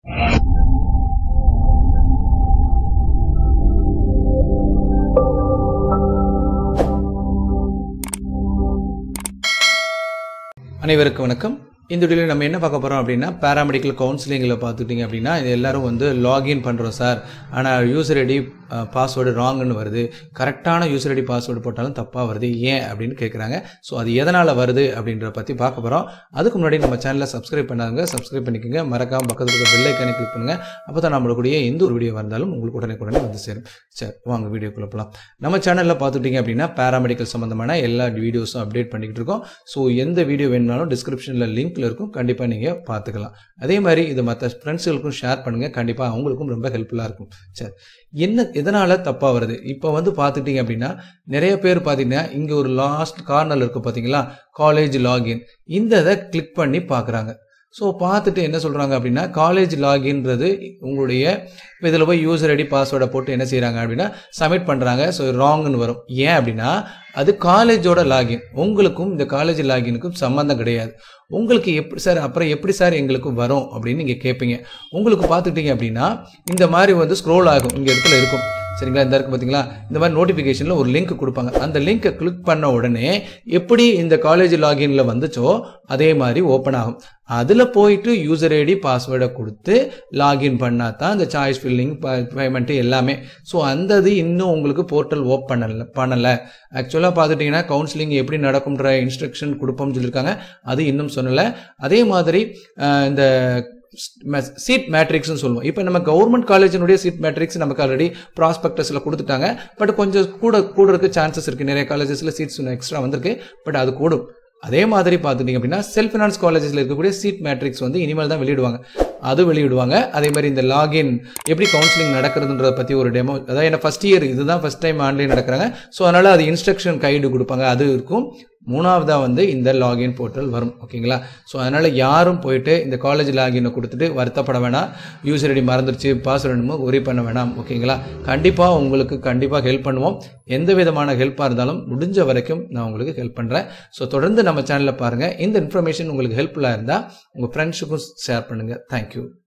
அனைவருக்கும் வணக்கம் இந்த வீடியோவில் நம்ம என்ன பார்க்க போகிறோம் அப்படின்னா பேராமெடிக்கல் கவுன்சிலிங்கில் பார்த்துக்கிட்டிங்க அப்படின்னா இது எல்லாரும் வந்து லாகின் பண்ணுறோம் சார் ஆனால் யூசர் ஐடி பாஸ்வேர்டு ராங்குன்னு வருது கரெக்டான யூசர் ஐடி பாஸ்வேர்டு போட்டாலும் தப்பாக வருது ஏன் அப்படின்னு கேட்குறாங்க ஸோ அது எதனால் வருது அப்படின்றத பற்றி பார்க்க போகிறோம் அதுக்கு முன்னாடி நம்ம சேனலை சப்ஸ்கிரைப் பண்ணாங்க சப்ஸ்கிரைப் பண்ணிக்கோங்க மறக்காம பக்கத்தில் இருக்க பெல் ஐக்கானை கிளிக் பண்ணுங்கள் அப்போ தான் நம்மளுடைய எந்த ஒரு வீடியோ வந்தாலும் உங்களுக்கு உடனே உடனே வந்து சேரும் சரி வாங்க வீடியோக்குள்ள போகலாம் நம்ம சேனலில் பார்த்துட்டிங்க அப்படின்னா பேராமெடிக்கல் சம்மந்தமான எல்லா வீடியோஸும் அப்டேட் பண்ணிக்கிட்டு இருக்கோம் ஸோ எந்த வீடியோ வேணுனாலும் டிஸ்கிரிப்ஷனில் லிங்க்ல இருக்கும் கண்டிப்பாக நீங்கள் பார்த்துக்கலாம் அதே மாதிரி இது மற்ற ஃப்ரெண்ட்ஸுகளுக்கும் ஷேர் பண்ணுங்கள் கண்டிப்பாக அவங்களுக்கும் ரொம்ப ஹெல்ப்ஃபுல்லாக இருக்கும் சரி என்ன எதனால் தப்பாக வருது இப்போ வந்து பார்த்துட்டிங்க அப்படின்னா நிறைய பேர் பார்த்தீங்கன்னா இங்கே ஒரு லாஸ்ட் கார்னரில் இருக்குது பார்த்தீங்களா காலேஜ் லாகின் இந்த இதை கிளிக் பண்ணி பார்க்குறாங்க ஸோ பார்த்துட்டு என்ன சொல்கிறாங்க அப்படின்னா காலேஜ் லாகின்றது உங்களுடைய இப்போ இதில் போய் யூசர் ஐடி பாஸ்வேர்டை போட்டு என்ன செய்கிறாங்க அப்படின்னா சப்மிட் பண்ணுறாங்க ஸோ ராங்னு வரும் ஏன் அப்படின்னா அது காலேஜோட லாகின் உங்களுக்கும் இந்த காலேஜ் லாகினுக்கும் சம்மந்தம் கிடையாது உங்களுக்கு எப்படி சார் அப்புறம் எப்படி சார் எங்களுக்கு வரும் அப்படின்னு நீங்கள் கேட்பீங்க உங்களுக்கு பார்த்துக்கிட்டீங்க அப்படின்னா இந்த மாதிரி வந்து ஸ்க்ரோல் ஆகும் இங்கே இடத்துல இருக்கும் சரிங்களா இந்த இருக்கு பார்த்தீங்களா இந்த மாதிரி நோட்டிஃபிகேஷனில் ஒரு லிங்க் கொடுப்பாங்க அந்த லிங்க்கை கிளிக் பண்ண உடனே எப்படி இந்த காலேஜ் லாகினில் வந்துச்சோ அதே மாதிரி ஓப்பன் ஆகும் அதில் போயிட்டு யூசர் ஐடி பாஸ்வேர்டை கொடுத்து லாகின் பண்ணால் தான் இந்த சாய்ஸ் ஃபில்லிங் பேமெண்ட்டு எல்லாமே ஸோ அந்த இது இன்னும் உங்களுக்கு போர்ட்டல் ஓப் பண்ணல பண்ணலை ஆக்சுவலாக பார்த்துட்டிங்கன்னா கவுன்சிலிங் எப்படி நடக்கும்ன்ற இன்ஸ்ட்ரக்ஷன் கொடுப்போம்னு சொல்லியிருக்காங்க அது இன்னும் சொல்லலை அதே மாதிரி அஹ், இந்த சீட் மேட்ரிக்ஸ்னு சொல்லுவோம் இப்போ நம்ம கவர்மெண்ட் காலேஜினுடைய சீட் மேட்ரிக்ஸ் நமக்கு ஆல்ரெடி ப்ராஸ்பெக்டஸில் கொடுத்துட்டாங்க பட் கொஞ்சம் கூட கூடுறதுக்கு சான்சஸ் இருக்குது நிறைய காலேஜஸில் சீட்ஸ் எக்ஸ்ட்ரா வந்திருக்கு பட் அது கூடும் அதே மாதிரி பார்த்துட்டிங்க அப்படின்னா செல்ஃப் ஃபினான்ஸ் காலேஜஸில் இருக்கக்கூடிய சீட் மேட்ரிக்ஸ் வந்து இனிமேல் தான் வெளியிடுவாங்க அது வெளியிடுவாங்க அதே மாதிரி இந்த லாகின் எப்படி கவுன்சிலிங் நடக்கிறதுன்றத பற்றி ஒரு டெமோ அதாவது என்ன ஃபஸ்ட் இயர் இதுதான் ஃபஸ்ட் டைம் ஆன்லைன் நடக்கிறாங்க ஸோ அதனால் அது இன்ஸ்ட்ரக்ஷன் கைடு கொடுப்பாங்க அது இருக்கும் மூணாவதாக வந்து இந்த லாகின் போர்ட்டல் வரும் ஓகேங்களா ஸோ அதனால் யாரும் போயிட்டு இந்த காலேஜ் லாகினை கொடுத்துட்டு வருத்தப்பட வேணாம் யூசர் ஐடி மறந்துருச்சு பாஸ்வேர்டு ஒரி பண்ண வேணாம் ஓகேங்களா கண்டிப்பாக உங்களுக்கு கண்டிப்பாக ஹெல்ப் பண்ணுவோம் எந்த விதமான ஹெல்ப்பாக இருந்தாலும் முடிஞ்ச வரைக்கும் நான் உங்களுக்கு ஹெல்ப் பண்ணுறேன் ஸோ தொடர்ந்து நம்ம சேனலில் பாருங்கள் இந்த இன்ஃபர்மேஷன் உங்களுக்கு ஹெல்ப்ஃபுல்லாக இருந்தால் உங்கள் ஃப்ரெண்ட்ஸுக்கும் ஷேர் பண்ணுங்கள் தேங்க்யூ